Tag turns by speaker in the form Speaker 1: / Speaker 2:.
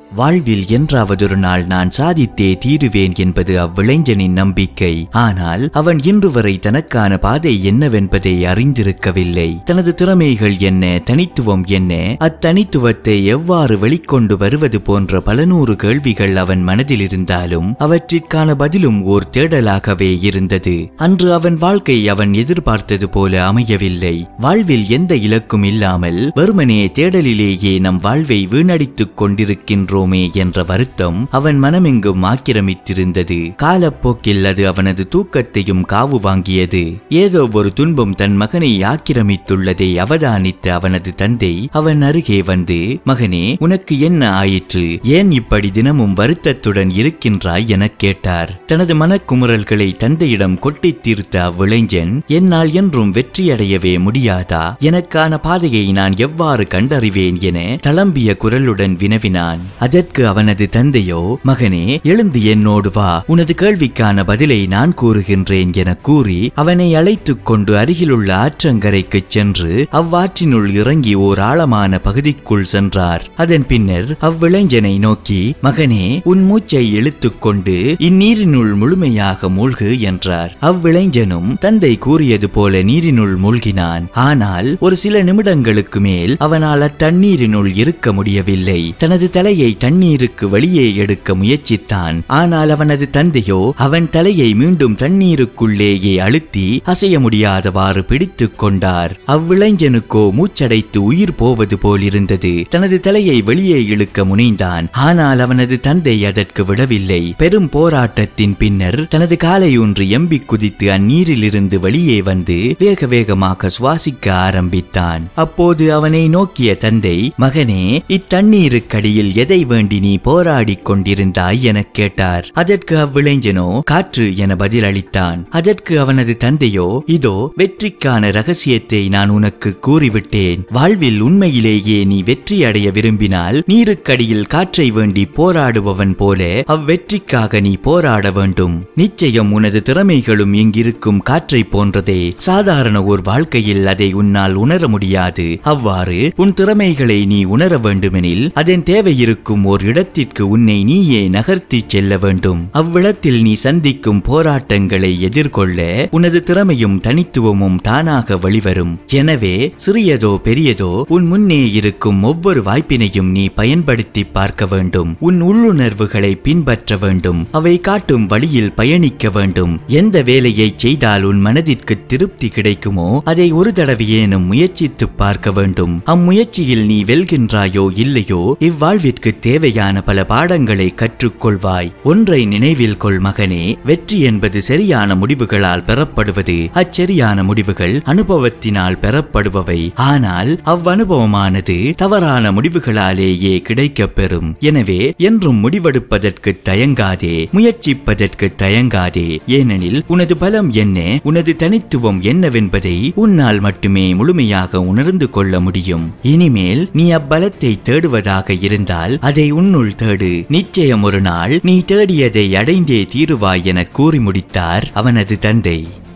Speaker 1: வாழ்வில் என்றாவதொரு நாள் நான் சாதித்தே தீருவேன் என்பது அவ்விளைஞனின் நம்பிக்கை ஆனால் அவன் இன்று வரை தனக்கான பாதை என்னவென்பதை அறிந்திருக்கவில்லை தனது திறமைகள் என்ன தனித்துவம் என்ன அத்தனித்துவத்தை எவ்வாறு வெளிக்கொண்டு வருவது போன்ற பல நூறு கேள்விகள் அவன் மனதில் இருந்தாலும் அவற்றிற்கான பதிலும் ஓர் தேடலாகவே இருந்தது அன்று அவன் வாழ்க்கை அவன் எதிர்பார்த்தது போல அமையவில்லை வாழ்வில் எந்த இலக்கும் இல்லாமல் வெறுமனே தேடலிலேயே நம் வாழ்வை வீணடித்துக் கொண்டிருக்கின்றோமே என்ற வருத்தம் அவன் மனமெங்கும் ஆக்கிரமித்திருந்தது காலப்போக்கில் அது அவனது தூக்கத்தையும் காவு வாங்கியது ஏதோ ஒரு துன்பம் தன் மகனை ஆக்கிரமித்துள்ளதை அவதானித்த அவனது தந்தை அவன் அருகே வந்து மகனே உனக்கு என்ன ஆயிற்று ஏன் இப்படி தினமும் வருத்தத்துடன் இருக்கின்றாய் எனக் கேட்டார் தனது மனக்குமுறல்களை தந்தையிடம் கொட்டித் தீர்த்த அவ்விளைஞன் என்னால் என்றும் வெற்றியடையவே முடியாதா எனக்கான பாதையை நான் எவ்வாறு கண்டறிவேன் என தளம்பிய குரலுடன் வினவினான் அதற்கு அவனது தந்தையோ மகனே எழுந்து என்னோடு வா உனது கேள்விக்கான பதிலை நான் கூறுகின்றேன் என கூறி அவனை அழைத்துக் கொண்டு அருகிலுள்ள ஆற்றங்கரைக்கு சென்று அவ்வாற்றினுள் இறங்கி ஓர் ஆழமான பகுதிக்குள் சென்றார் அதன் பின்னர் அவ்விளைஞனை நோக்கி மகனே உன் மூச்சை இழுத்துக் கொண்டு இந்நீரினுள் முழுமையாக மூழ்கு என்றார் அவ்விளைஞனும் தந்தை கூறியது போல நீரினுள் மூழ்கினான் ஆனால் ஒரு சில நிமிடங்களுக்கு மேல் அவனால் அத்தண்ணீரினுள் இருக்க முடியவில்லை தனது தலையை தண்ணீருக்கு வெளியே எடுக்க முயற்சித்தான் ஆனால் அவனது தந்தையோ அவன் தலையை மீண்டும் தண்ணீருக்குள்ளேயே அழுத்தி அசைய முடியாதவாறு பிடித்துக் கொண்டார் அவ்விளைஞனுக்கோ மூச்சடைத்து உயிர் போவது போலிருந்தது தனது தலையை வெளியே இழுக்க முனைந்தான் ஆனால் அவனது தந்தை அதற்கு விடவில்லை பெரும் போராட்டத்தின் பின்னர் தனது காலை ஒன்று எம்பி குதித்து அந்நீரிலிருந்து வெளியே வந்து வேக வேகமாக சுவாசிக்க ஆரம்பித்தான் அப்போது அவனை நோக்கிய தந்தை மகனே இத்தண்ணீருக்கடியில் எதை வேண்டி நீ போராடிக் கொண்டிருந்தாய் எனக் கேட்டார் அதற்கு அவ்விளைஞனோ காற்று என பதிலளித்தான் அதற்கு அவனது தந்தையோ இதோ வெற்றிக்கான ரகசியத்தை நான் உனக்கு கூறிவிட்டேன் வாழ்வில் உண்மையிலேயே நீ வெற்றி அடைய விரும்பினால் நீருக்கடியில் காற்றை வேண்டி போராடுபவன் போல அவ்வெற்றிக்காக நீ போராட வேண்டும் நிச்சயம் உனது திறமைகளும் இங்கிருக்கும் காற்றை போன்றதே சாதாரண ஒரு வாழ்க்கையில் அதை உன்னால் உணர முடியாது அவ்வாறு உன் திறமைகளை நீ உணர வேண்டுமெனில் அதன் தேவை இருக்கும் ஓர் இடத்திற்கு உன்னை நீயே நகர்த்திச் செல்ல வேண்டும் அவ்விடத்தில் நீ சந்திக்கும் போராட்டங்களை எதிர்கொள்ள உனது திறமையும் தனித்துவமும் தானாக வெளிவரும் எனவே சிறியதோ பெரியதோ உன் முன்னே இருக்கும் ஒவ்வொரு வாய்ப்பினையும் நீ பயன்படுத்தி பார்க்க வேண்டும் உன் உள்ளுணர்வுகளை பின்பற்ற வேண்டும் அவை காட்டும் வழியில் பயணிக்க வேண்டும் எந்த வேலையை செய்தால் உன் மனதிற்கு திருப்தி கிடைக்குமோ அதை ஒரு தடவையேனும் முயற்சித்து பார்க்க வேண்டும் அம்முயற்சியில் நீ வெல்கின்றாயோ இல்லையோ இவ்வாழ்விற்கு தேவையான பல பாடங்களை கற்றுக்கொள்வாய் ஒன்றை நினைவில் கொள் மகனே வெற்றி என்பது சரியான முடிவுகளால் பெறப்படுவது அச்சரியான முடிவுகள் அனுபவத்தினால் பெறப்படுபவை ஆனால் அவ்வனுபவமானது தவறான முடிவுகளாலேயே கிடைக்கப் பெறும் எனவே என்றும் முடிவெடுப்பதற்கு தயங்காதே முயற்சிப்பதற்கு தயங்காதே ஏனெனில் உனது பலம் என்ன உனது தனித்துவம் என்னவென்பதை உன்னால் மட்டுமே முழுமையாக உணர்ந்து கொள்ள முடியும் இனிமேல் நீ அப்பலத்தை தேடுவதாக இருந்தால் அதை உன்னுள் தேடு நிச்சயம் ஒரு நாள் நீ தேடியதை அடைந்தே தீருவாய் என கூறி முடித்தார் அவனது தந்தை